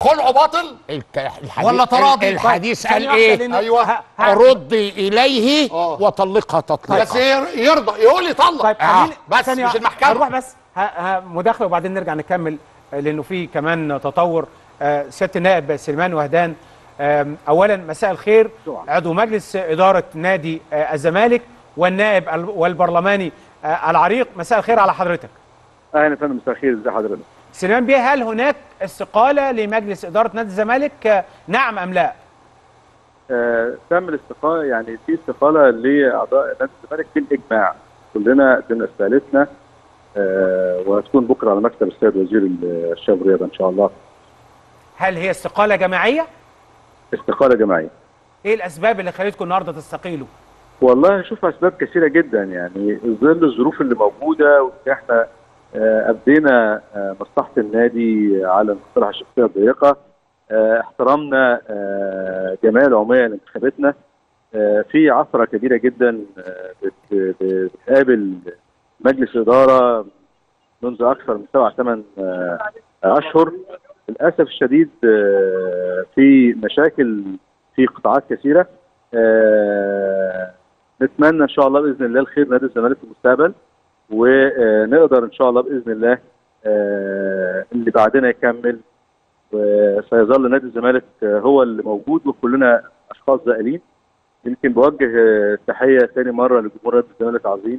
خلعه باطل الك- الحديث ولا تراضي؟ الحديث قال ثانية واحدة، ايه لأنه- أيوة. ه- ه- ردي اليه آه. وطلقها بس تطليقا ير- يرضى يقول يطلق طيب آه. خليني بس ثانية مش المحكمه هنروح بس ه- ه- مداخله وبعدين نرجع نكمل آه، لانه في كمان تطور آه، سياده النائب سليمان وهدان آم، اولا مساء الخير عضو مجلس اداره نادي آه، الزمالك والنائب ال- والبرلماني آه، العريق مساء الخير على حضرتك اهلا يا فندم مساء الخير ازي حضرتك سليمان بيه هل هناك استقاله لمجلس اداره نادي الزمالك آه، نعم ام لا آه تم الاستقاله يعني في استقاله لاعضاء نادي الزمالك بالاجماع كلنا قدمنا استقالتنا آه وهتكون بكره على مكتب السيد وزير الشباب والرياضه ان شاء الله هل هي استقاله جماعيه استقاله جماعيه ايه الاسباب اللي خلتكم النهارده تستقيلوا والله شوف اسباب كثيره جدا يعني ظل الظروف اللي موجوده وإن احنا آه، ابدينا آه، مصلحه النادي على المصلحه الشخصيه الضيقه آه، احترمنا آه، جميع العمال اللي انتخبتنا آه، في عثره كبيره جدا آه، بت- ب- بتقابل مجلس اداره منذ اكثر من سبع ثمان آه، اشهر للاسف الشديد آه، في مشاكل في قطاعات كثيره آه، نتمنى ان شاء الله باذن الله الخير نادي الزمالك في المستقبل ونقدر ان شاء الله باذن الله آه، اللي بعدنا يكمل وسيظل نادي الزمالك آه، هو اللي موجود وكلنا اشخاص زائلين يمكن بوجه آه، تحيه ثاني مره لجمهور نادي الزمالك العظيم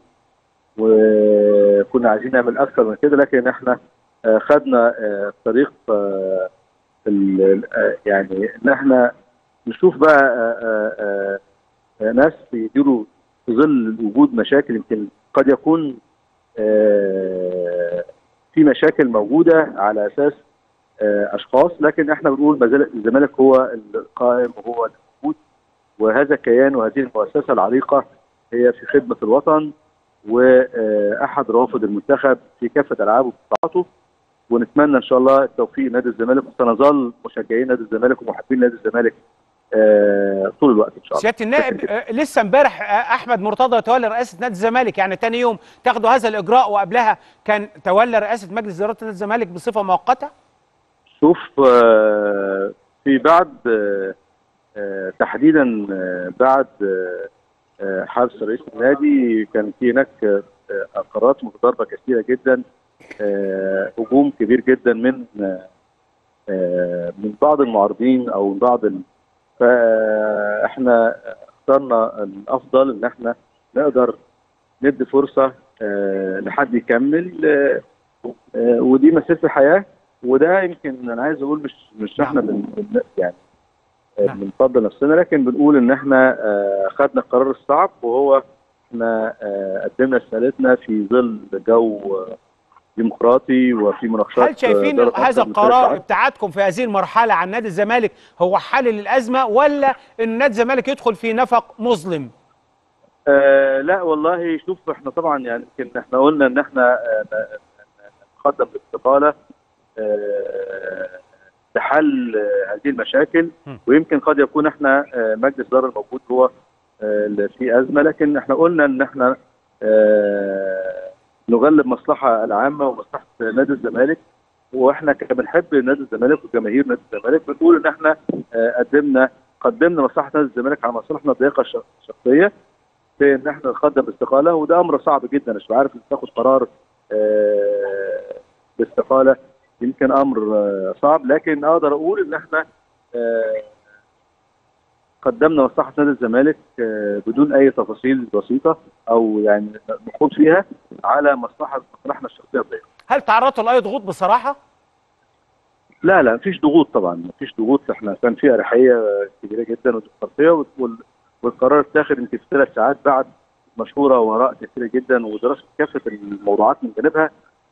وكنا عايزين نعمل اكثر من كده لكن احنا آه، خدنا آه، طريق آه، ال- ال- آه، يعني ان احنا نشوف بقى آه، آه، آه، آه، ناس بيديروا في ظل وجود مشاكل يمكن قد يكون آه، في مشاكل موجوده على اساس آه، اشخاص لكن احنا بنقول ما زال الزمالك هو القائم وهو الموجود وهذا الكيان وهذه المؤسسه العريقه هي في خدمه الوطن واحد روافد المنتخب في كافه العابه وقطاعاته ونتمنى ان شاء الله التوفيق نادي الزمالك وسنظل مشجعين نادي الزمالك ومحبين نادي الزمالك آه، طول الوقت ان شاء الله سياده النائب آه، لسه امبارح آه، احمد مرتضى يتولى رئاسه نادي الزمالك يعني تاني يوم تاخدوا هذا الاجراء وقبلها كان تولى رئاسه مجلس اداره نادي الزمالك بصفه مؤقته شوف آه، في بعد آه، آه، تحديدا آه، بعد آه، آه، حبس رئيس النادي كان في هناك آه، آه، قرارات متضاربه كثيره جدا آه، هجوم كبير جدا من آه، آه، من بعض المعارضين او من بعض ال... فاحنا اخترنا الافضل ان احنا نقدر ندي فرصه آه، لحد يكمل آه، آه، ودي مسيره الحياه وده يمكن انا عايز اقول مش مش احنا بن بن- يعني آه، نعم. بنفضل نفسنا لكن بنقول ان احنا آه، خدنا القرار الصعب وهو احنا آه، قدمنا رسالتنا في ظل جو آه، ديمقراطي وفي مناقشات هل شايفين آه، دارت هذا أكثر من ثلاث القرار ساعات. ابتعادكم في هذه المرحله عن نادي الزمالك هو حل للازمه ولا ان نادي الزمالك يدخل في نفق مظلم آه لا والله شوف احنا طبعا يعني يمكن احنا قلنا ان احنا آه، ن- نقدم باستقاله آه، لحل آه، هذه المشاكل م. ويمكن قد يكون احنا آه، مجلس الاداره الموجود هو آه، اللي فيه ازمه لكن احنا قلنا ان احنا آه، نغلب مصلحه العامه ومصلحه نادي الزمالك واحنا ك- بنحب نادي الزمالك وجماهير نادي الزمالك بنقول ان احنا آه، قدمنا قدمنا مصلحه نادي الزمالك على مصلحتنا الضيقه الش- الشخصيه في ان احنا نقدم استقاله وده امر صعب جدا مش عارف إن تاخد قرار آه، باستقاله يمكن امر آه، صعب لكن اقدر اقول ان احنا آه، قدمنا مصلحه نادي الزمالك آه، بدون اي تفاصيل بسيطه او يعني نخوض فيها على مصلحه مصلحتنا الشخصيه الضيقه. هل تعرضتوا لاي ضغوط بصراحه لا لا مفيش ضغوط طبعا مفيش ضغوط احنا كان في اريحيه كبيره جدا وديمقراطيه وال- والقرار اتاخد يمكن في ثلاث ساعات بعد مشوره وراء كثيره جدا ودراسه كافه الموضوعات من جانبها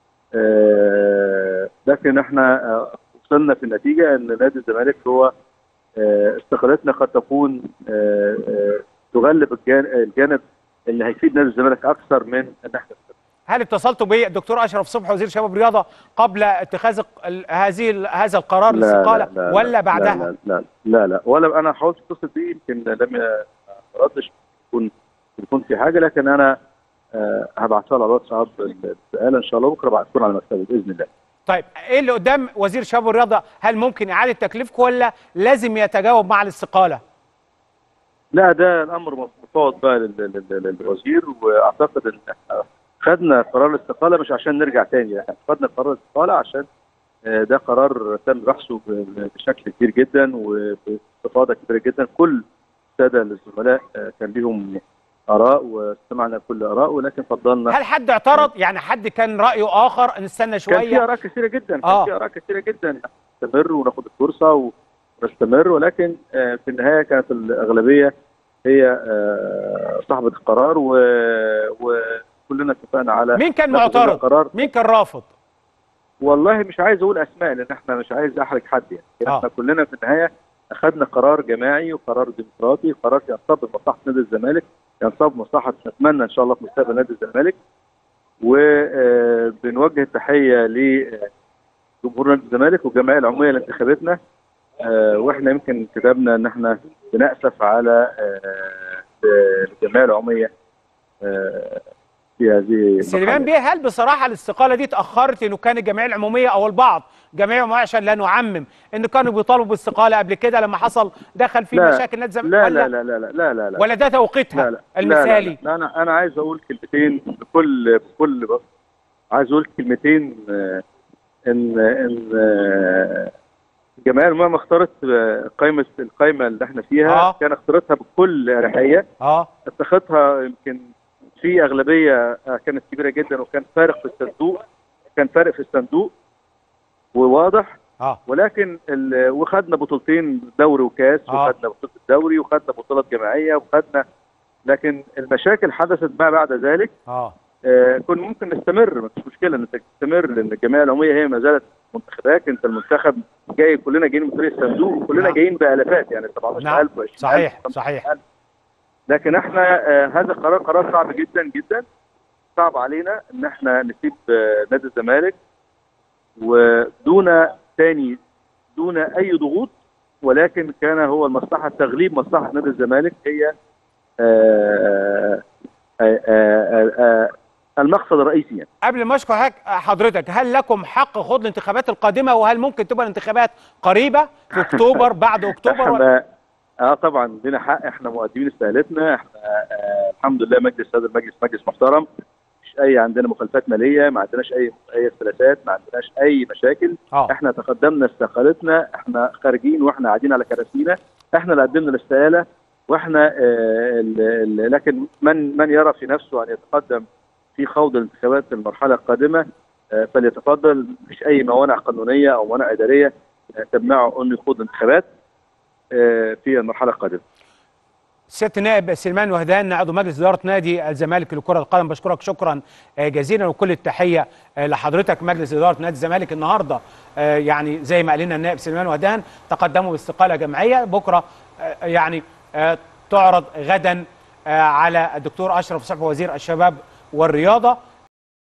آه، لكن احنا آه، وصلنا في النتيجه ان نادي الزمالك هو آه، استقالتنا قد تكون آه، آه، تغلب الجان- الجانب اللي هيفيد نادي الزمالك اكثر من ان احنا هل اتصلتوا بالدكتور اشرف صبحي وزير شباب الرياضه قبل اتخاذ ال- هذه ال- هذا القرار لا الاستقاله لا لا ولا لا بعدها لا لا لا لا ولا انا حاولت اتصل بيه يمكن لم ي- ما ردش يكون يكون في حاجه لكن انا آه، هبعتها له على الواتساب السؤال ان شاء الله بكره بعتكم على مكتبي باذن الله طيب ايه اللي قدام وزير الشباب والرياضه هل ممكن اعاده تكليفكم ولا لازم يتجاوب مع الاستقاله لا ده الامر مفوض بقى لل- لل- لل- للوزير واعتقد ان إحنا خدنا قرار الاستقاله مش عشان نرجع تاني احنا خدنا قرار الاستقاله عشان آه، ده قرار تم بحثه ب- بشكل كبير جدا وباستفاضه كبيره جدا كل الساده الزملاء آه، كان ليهم اراء واستمعنا لكل اراء ولكن فضلنا هل حد اعترض يعني حد كان رايه اخر نستنى كان في شويه اراء كثيره جدا كان آه. في اراء كثيره جدا نستمر وناخد الفرصه ونستمر ولكن آه، في النهايه كانت الاغلبيه هي آه، صاحبه القرار و- وكلنا اتفقنا على مين كان ناخد معترض قرار مين كان رافض والله مش عايز اقول اسماء لان احنا مش عايز احرج حد يعني آه. احنا كلنا في النهايه اخذنا قرار جماعي وقرار ديمقراطي قرار ينصب بمصلحه نادي الزمالك ينصب بمصلحه نتمنى ان شاء الله في مستقبل نادي الزمالك وبنوجه التحيه لجمهور نادي الزمالك والجمعيه العموميه اللي انتخبتنا آه، واحنا يمكن كتبنا ان احنا بنأسف على آه، الجمعيه العموميه آه، في هذه المرحلة. سليمان بيه هل بصراحه الاستقاله دي اتاخرت انه كان الجمعيه العموميه او البعض جمعيه عموميه عشان لا نعمم ان كانوا بيطالبوا باستقاله قبل كده لما حصل دخل في لا، مشاكل نادي الزمالك لا ولا لا لا لا لا لا لا ولا ده توقيتها لا لا المثالي لا, لا, لا انا انا عايز اقول كلمتين بكل بكل بس عايز اقول كلمتين آه، ان ان آه، الجمعيه العموميه اختارت آه، قائمه القائمه اللي احنا فيها آه. كان اختارتها بكل اريحيه اه اتخذها يمكن في اغلبيه آه، كانت كبيره جدا وكان فارق في الصندوق كان فارق في الصندوق وواضح اه ولكن ال- وخدنا بطولتين دوري وكاس آه. وخدنا بطوله الدوري وخدنا بطولة جماعيه وخدنا لكن المشاكل حدثت ما بعد ذلك اه آه كنا ممكن نستمر ما فيش مشكله انك تستمر لان الجمعيه العموميه هي ما زالت منتخبات انت المنتخب جاي كلنا جايين من طريق الصندوق كلنا نعم. جايين بالافات يعني 17000 نعم و20000 صحيح صحيح لكن احنا آه هذا قرار قرار صعب جدا جدا صعب علينا ان احنا نسيب آه نادي الزمالك ودون تاني دون اي ضغوط ولكن كان هو المصلحه تغليب مصلحه نادي الزمالك هي آه آه آه آه المقصد الرئيسي يعني. قبل ما اشكر حضرتك- حضرتك هل لكم حق خوض الانتخابات القادمه وهل ممكن تبقى الانتخابات قريبه في اكتوبر بعد اكتوبر ولا احنا اه طبعا لنا حق احنا مقدمين استقالتنا احنا آه الحمد لله مجلس هذا المجلس مجلس محترم مش اي عندنا مخالفات ماليه ما عندناش اي اي اختلافات ما عندناش اي مشاكل اه احنا تقدمنا استقالتنا احنا خارجين واحنا قاعدين على كراسينا احنا اللي قدمنا الاستقاله واحنا آه ال- ال- لكن من من يرى في نفسه ان يتقدم في خوض الانتخابات المرحله القادمه آه فليتفضل مفيش اي موانع قانونيه او موانع اداريه آه تمنعه انه يخوض الانتخابات آه في المرحله القادمه سياده النائب سليمان وهدان عضو مجلس اداره نادي الزمالك لكره القدم بشكرك شكرا آه، جزيلا وكل التحيه آه، لحضرتك مجلس اداره نادي الزمالك النهارده آه، يعني زي ما قال لنا النائب سليمان وهدان تقدموا باستقاله جماعيه بكره آه، يعني آه، تعرض غدا آه، على الدكتور اشرف صبحي وزير الشباب والرياضه